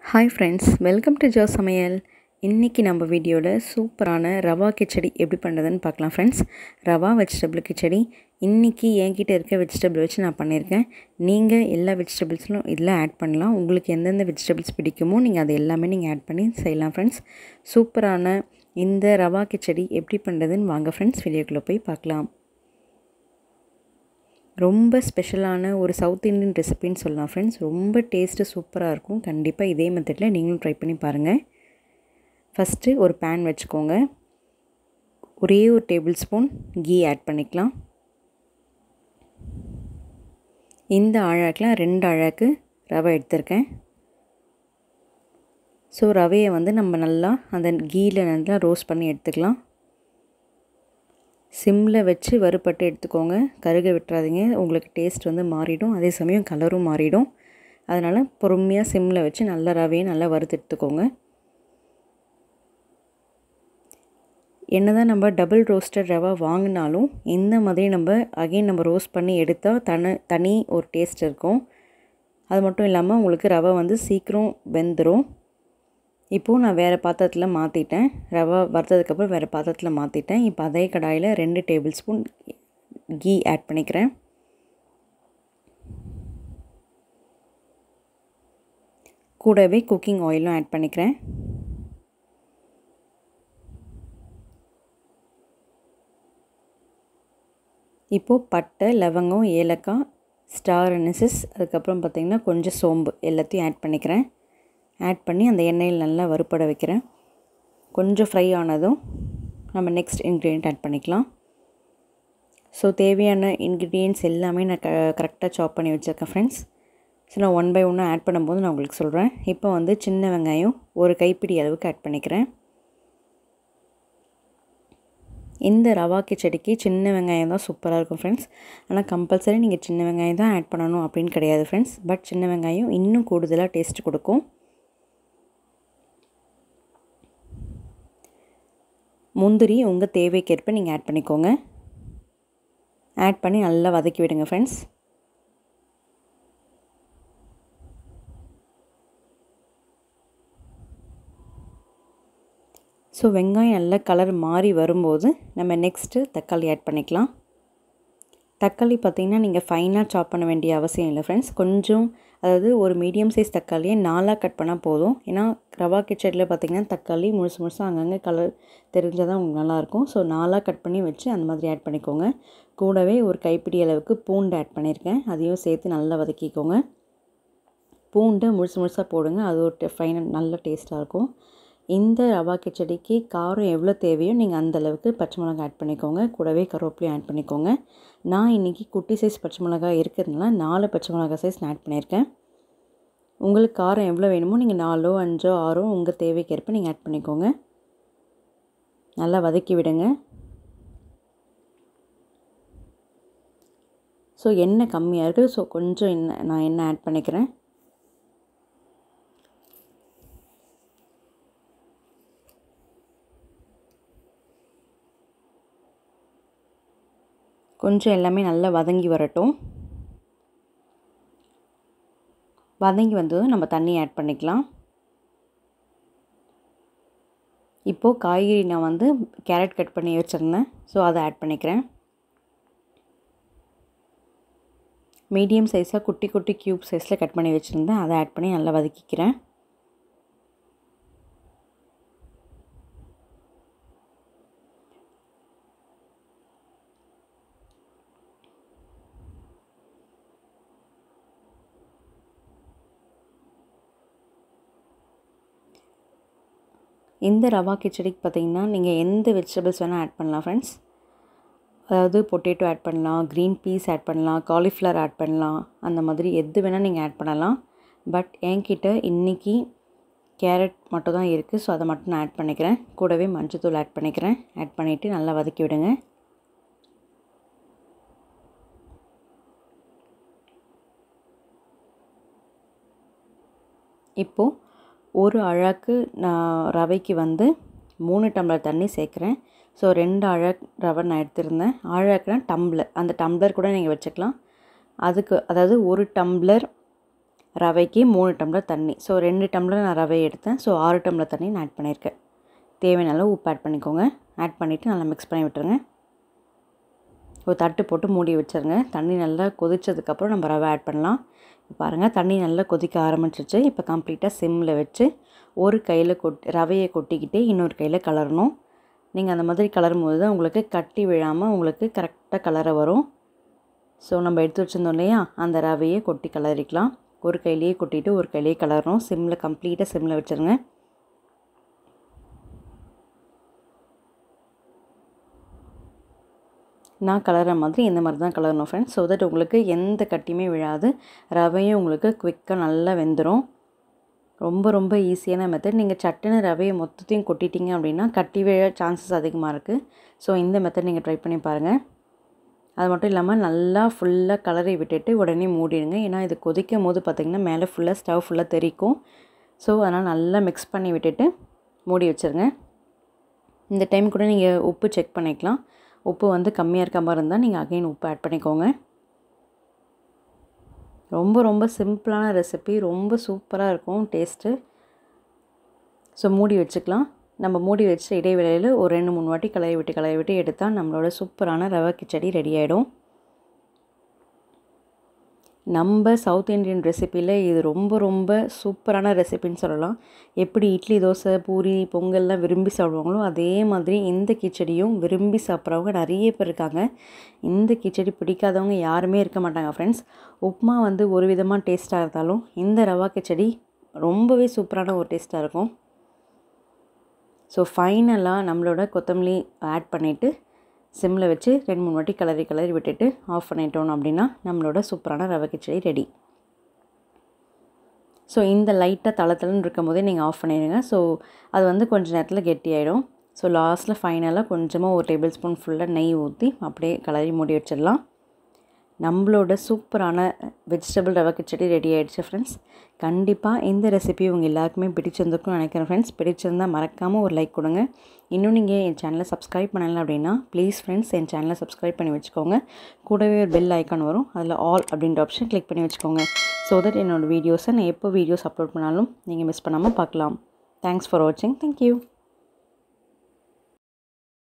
hi friends welcome to Jo சமையல் இன்றைக்கி நம்ம வீடியோவில் சூப்பரான ரவா கிச்சடி எப்படி பண்ணுறதுன்னு பார்க்கலாம் ஃப்ரெண்ட்ஸ் ரவா வெஜிடபிள் கிச்சடி இன்றைக்கி என்கிட்ட இருக்க வெஜிடபிள் வச்சு நான் பண்ணியிருக்கேன் நீங்கள் எல்லா வெஜிடபிள்ஸும் இதில் ஆட் பண்ணலாம் உங்களுக்கு எந்தெந்த வெஜிடபிள்ஸ் பிடிக்குமோ நீங்கள் அது எல்லாமே நீங்கள் ஆட் பண்ணி செய்யலாம் ஃப்ரெண்ட்ஸ் சூப்பரான இந்த ரவா கிச்சடி எப்படி பண்ணுறதுன்னு வாங்க ஃப்ரெண்ட்ஸ் வீடியோக்குள்ளே போய் பார்க்கலாம் ரொம்ப ஸ்பெஷலான ஒரு சவுத் இண்டியன் ரெசிபின்னு சொல்லலாம் ஃப்ரெண்ட்ஸ் ரொம்ப டேஸ்ட்டு சூப்பராக இருக்கும் கண்டிப்பாக இதே மெத்தடில் நீங்களும் ட்ரை பண்ணி பாருங்கள் ஃபஸ்ட்டு ஒரு பேன் வச்சுக்கோங்க ஒரே ஒரு டேபிள் ஸ்பூன் கீ ஆட் பண்ணிக்கலாம் இந்த அழாக்கில் ரெண்டு அழாக்கு ரவை எடுத்திருக்கேன் ஸோ ரவையை வந்து நம்ம நல்லா அந்த கீயில் நல்லா ரோஸ்ட் பண்ணி எடுத்துக்கலாம் சிம்மில் வச்சு வறுப்பட்டு எடுத்துக்கோங்க கருக விட்டுறாதீங்க உங்களுக்கு டேஸ்ட் வந்து மாறிடும் அதே சமயம் கலரும் மாறிடும் அதனால் பொறுமையாக சிம்மில் வச்சு நல்லா ரவையை நல்லா வறுத்து எடுத்துக்கோங்க என்ன தான் நம்ம டபுள் ரோஸ்டட் ரவா வாங்கினாலும் இந்த மாதிரி நம்ம அகெயின் நம்ம ரோஸ்ட் பண்ணி எடுத்தால் தனி தனி ஒரு டேஸ்ட் இருக்கும் அது மட்டும் இல்லாமல் உங்களுக்கு ரவை வந்து சீக்கிரம் வெந்துடும் இப்போது நான் வேறு பாத்திரத்தில் மாற்றிட்டேன் ரவா வறுத்ததுக்கப்புறம் வேறு பாத்திரத்தில் மாற்றிட்டேன் இப்போ அதே கடாயில் ரெண்டு டேபிள் ஸ்பூன் கீ ஆட் பண்ணிக்கிறேன் கூடவே குக்கிங் ஆயிலும் ஆட் பண்ணிக்கிறேன் இப்போது பட்டை லவங்கம் ஏலக்காய் ஸ்டார் அனிசஸ் அதுக்கப்புறம் பார்த்திங்கன்னா கொஞ்சம் சோம்பு எல்லாத்தையும் ஆட் பண்ணிக்கிறேன் ஆட் பண்ணி அந்த எண்ணெயில் நல்லா வறுப்பட வைக்கிறேன் கொஞ்சம் ஃப்ரை ஆனதும் நம்ம நெக்ஸ்ட் இன்க்ரீடியண்ட் ஆட் பண்ணிக்கலாம் ஸோ தேவையான இன்க்ரீடியன்ட்ஸ் எல்லாமே நான் க கரெக்டாக சாப் பண்ணி வச்சுருக்கேன் ஃப்ரெண்ட்ஸ் ஸோ நான் ஒன் பை ஒன்னாக ஆட் பண்ணும்போது நான் உங்களுக்கு சொல்கிறேன் இப்போ வந்து சின்ன வெங்காயம் ஒரு கைப்பிடி அளவுக்கு ஆட் பண்ணிக்கிறேன் இந்த ரவா கிச்சடிக்கு சின்ன வெங்காயம் தான் சூப்பராக இருக்கும் ஃப்ரெண்ட்ஸ் ஆனால் கம்பல்சரி நீங்கள் சின்ன வெங்காயம் தான் ஆட் பண்ணணும் அப்படின்னு கிடையாது ஃப்ரெண்ட்ஸ் பட் சின்ன வெங்காயம் இன்னும் கூடுதலாக டேஸ்ட் கொடுக்கும் முந்திரி உங்கள் தேவைக்கேற்ப நீங்கள் ஆட் பண்ணிக்கோங்க ஆட் பண்ணி நல்லா வதக்கி விடுங்க ஃப்ரெண்ட்ஸ் ஸோ வெங்காயம் நல்லா கலர் மாறி வரும்போது நம்ம நெக்ஸ்ட்டு தக்காளி ஆட் பண்ணிக்கலாம் தக்காளி பார்த்திங்கன்னா நீங்கள் ஃபைனாக சாப் பண்ண வேண்டிய அவசியம் இல்லை ஃப்ரெண்ட்ஸ் கொஞ்சம் அதாவது ஒரு மீடியம் சைஸ் தக்காளியை நாலாக கட் பண்ணால் போதும் ஏன்னா ரவா கிச்சடியில் பார்த்திங்கன்னா தக்காளி முழுசு முழுசாக அங்கங்கே கலர் தெரிஞ்சால் தான் உங்களுக்கு நல்லாயிருக்கும் ஸோ நாலாக கட் பண்ணி வச்சு அந்த மாதிரி ஆட் பண்ணிக்கோங்க கூடவே ஒரு கைப்பிடி அளவுக்கு பூண்டு ஆட் பண்ணியிருக்கேன் அதையும் சேர்த்து நல்லா வதக்கிக்கோங்க பூண்டு முழுசு முழுசாக போடுங்க அது ஒரு ஃபைனல் நல்ல டேஸ்ட்டாக இருக்கும் இந்த ரவா கிச்சடிக்கு காரம் எவ்வளோ தேவையோ நீங்கள் அந்த அளவுக்கு பச்சை மிளகாய் ஆட் பண்ணிக்கோங்க கூடவே கருவேப்பிலையும் ஆட் பண்ணிக்கோங்க நான் இன்றைக்கி குட்டி சைஸ் பச்சை மிளகாய் இருக்கிறதுனால நாலு பச்சை மிளகாய் சைஸ் நான் ஆட் பண்ணியிருக்கேன் உங்களுக்கு காரம் எவ்வளோ வேணுமோ நீங்கள் நாலோ அஞ்சோ ஆறோ உங்கள் தேவைக்கேற்ப நீங்கள் ஆட் பண்ணிக்கோங்க நல்லா வதக்கி விடுங்க ஸோ எண்ணெய் கம்மியாக இருக்குது ஸோ கொஞ்சம் எண்ணெய் நான் எண்ணெய் ஆட் பண்ணிக்கிறேன் கொஞ்சம் எல்லாமே நல்லா வதங்கி வரட்டும் வதங்கி வந்ததும் நம்ம தண்ணி ஆட் பண்ணிக்கலாம் இப்போது காய்கறி நான் வந்து கேரட் கட் பண்ணி வச்சுருந்தேன் ஸோ அதை ஆட் பண்ணிக்கிறேன் மீடியம் சைஸாக குட்டி குட்டி க்யூப் சைஸில் கட் பண்ணி வச்சுருந்தேன் அதை ஆட் பண்ணி நல்லா வதக்கிக்கிறேன் இந்த ரவா கிச்சடிக்கு பார்த்திங்கன்னா நீங்கள் எந்த வெஜிடபிள்ஸ் வேணால் ஆட் பண்ணலாம் ஃப்ரெண்ட்ஸ் அதாவது பொட்டேட்டோ ஆட் பண்ணலாம் க்ரீன் பீஸ் ஆட் பண்ணலாம் காலிஃப்ளவர் ஆட் பண்ணலாம் அந்த மாதிரி எது வேணால் நீங்கள் ஆட் பண்ணலாம் பட் என்கிட்ட இன்றைக்கி கேரட் மட்டும் தான் இருக்குது ஸோ அதை மட்டும் நான் ஆட் பண்ணிக்கிறேன் கூடவே மஞ்சத்தூள் ஆட் பண்ணிக்கிறேன் ஆட் பண்ணிவிட்டு நல்லா வதக்கி விடுங்க இப்போது ஒரு அழாக்கு நான் ரவைக்கு வந்து மூணு டம்ளர் தண்ணி சேர்க்குறேன் ஸோ ரெண்டு அழக் ரவை நான் எடுத்திருந்தேன் அழாக்குனா டம்ளர் அந்த டம்ளர் கூட நீங்கள் வச்சுக்கலாம் அதுக்கு அதாவது ஒரு டம்ளர் ரவைக்கு மூணு டம்ளர் தண்ணி ஸோ ரெண்டு டம்ளர் நான் ரவை எடுத்தேன் ஸோ ஆறு டம்ளர் தண்ணி நான் ஆட் பண்ணியிருக்கேன் தேவையான அளவு உப்பு ஆட் பண்ணிக்கோங்க ஆட் பண்ணிவிட்டு நல்லா மிக்ஸ் பண்ணி விட்டுருங்க ஒரு தட்டு போட்டு மூடி வச்சுருங்க தண்ணி நல்லா கொதிச்சதுக்கப்புறம் நம்ம ரவை ஆட் பண்ணலாம் பாருங்கள் தண்ணி நல்லா கொதிக்க ஆரம்பிச்சிருச்சு இப்போ கம்ப்ளீட்டாக சிம்மில் வச்சு ஒரு கையில் கொட்டி ரவையை கொட்டிக்கிட்டே இன்னொரு கையில் கலரணும் நீங்கள் அந்த மாதிரி கலரும் போது தான் உங்களுக்கு கட்டி விழாமல் உங்களுக்கு கரெக்டாக கலர வரும் ஸோ நம்ம எடுத்து வச்சுருந்தோம் இல்லையா அந்த ரவையை கொட்டி கலரிக்கலாம் ஒரு கையிலேயே கொட்டிட்டு ஒரு கையிலேயே கலரணும் சிம்மில் கம்ப்ளீட்டாக சிம்மில் வச்சுருங்க நான் கலர மாதிரி இந்த மாதிரி தான் கலரணும் ஃப்ரெண்ட்ஸ் ஸோ தட் உங்களுக்கு எந்த கட்டியுமே விழாது ரவையும் உங்களுக்கு குவிக்காக நல்லா வெந்துடும் ரொம்ப ரொம்ப ஈஸியான மெத்தட் நீங்கள் சட்டுன்னு ரவையை மொத்தத்தையும் கொட்டிட்டீங்க அப்படின்னா கட்டி விழ சான்சஸ் அதிகமாக இருக்குது ஸோ இந்த மெத்தட் நீங்கள் ட்ரை பண்ணி பாருங்கள் அது மட்டும் இல்லாமல் நல்லா ஃபுல்லாக கலரை விட்டுட்டு உடனே மூடிடுங்க ஏன்னா இது கொதிக்கும் போது பார்த்திங்கன்னா மேலே ஃபுல்லாக ஸ்டவ் ஃபுல்லாக தெரிக்கும் ஸோ அதனால் நல்லா மிக்ஸ் பண்ணி விட்டுட்டு மூடி வச்சுருங்க இந்த டைம் கூட நீங்கள் உப்பு செக் பண்ணிக்கலாம் உப்பு வந்து கம்மியாக இருக்க மாதிரி இருந்தால் நீங்கள் அகைன் உப்பு ஆட் பண்ணிக்கோங்க ரொம்ப ரொம்ப சிம்பிளான ரெசிபி ரொம்ப சூப்பராக இருக்கும் டேஸ்ட்டு ஸோ மூடி வச்சுக்கலாம் நம்ம மூடி வச்ச இடைவேளையில் ஒரு ரெண்டு மூணு வாட்டி கலரி விட்டு கலரி விட்டு எடுத்தால் நம்மளோட சூப்பரான ரவை கிச்சடி ரெடி ஆகிடும் நம்ம சவுத் இண்டியன் ரெசிப்பியில் இது ரொம்ப ரொம்ப சூப்பரான ரெசிபின்னு சொல்லலாம் எப்படி இட்லி தோசை பூரி பொங்கல்லாம் விரும்பி சாப்பிடுவாங்களோ அதே மாதிரி இந்த கிச்சடியும் விரும்பி சாப்பிட்றவங்க நிறைய பேர் இருக்காங்க இந்த கிச்சடி பிடிக்காதவங்க யாருமே இருக்க மாட்டாங்க ஃப்ரெண்ட்ஸ் உப்புமா வந்து ஒரு விதமாக டேஸ்ட்டாக இருந்தாலும் இந்த ரவா கிச்சடி ரொம்பவே சூப்பரான ஒரு டேஸ்ட்டாக இருக்கும் ஸோ ஃபைனலாக நம்மளோட கொத்தமல்லி ஆட் பண்ணிவிட்டு சிம்மில் வச்சு ரெண்டு மூணு வாட்டி கலரி கலரி விட்டுட்டு ஆஃப் பண்ணிட்டோம் அப்படின்னா நம்மளோட சூப்பரான ரவை கிச்சடி ரெடி ஸோ இந்த லைட்டாக தளத்தலன்னு இருக்கும் போதே நீங்கள் ஆஃப் பண்ணிடுங்க ஸோ அது வந்து கொஞ்சம் நேரத்தில் கெட்டியாயிடும் ஸோ லாஸ்ட்டில் ஃபைனலாக கொஞ்சமாக ஒரு டேபிள் ஸ்பூன் ஃபுல்லாக நெய் ஊற்றி அப்படியே கலரி மூடி வச்சிடலாம் நம்மளோட சூப்பரான வெஜிடபிள் ரவை கிச்சடி ரெடி ஆகிடுச்சு ஃப்ரெண்ட்ஸ் கண்டிப்பாக இந்த ரெசிபி உங்கள் எல்லாருக்குமே பிடிச்சிருந்துருக்கும்னு நினைக்கிறேன் ஃப்ரெண்ட்ஸ் பிடிச்சிருந்தால் மறக்காமல் ஒரு லைக் கொடுங்க இன்னும் நீங்கள் என் சேனலை சப்ஸ்கிரைப் பண்ணலை அப்படின்னா ப்ளீஸ் ஃப்ரெண்ட்ஸ் என் சேனலை சப்ஸ்கிரைப் பண்ணி வச்சுக்கோங்க கூடவே ஒரு பெல் ஐக்கான் வரும் அதில் ஆல் அப்படின்ற ஆப்ஷன் கிளிக் பண்ணி வச்சுக்கோங்க ஸோ தட் என்னோடய வீடியோஸை நான் எப்போ வீடியோஸ் அப்லோட் பண்ணாலும் நீங்கள் மிஸ் பண்ணாமல் பார்க்கலாம் தேங்க்ஸ் ஃபார் வாட்சிங் தேங்க்யூ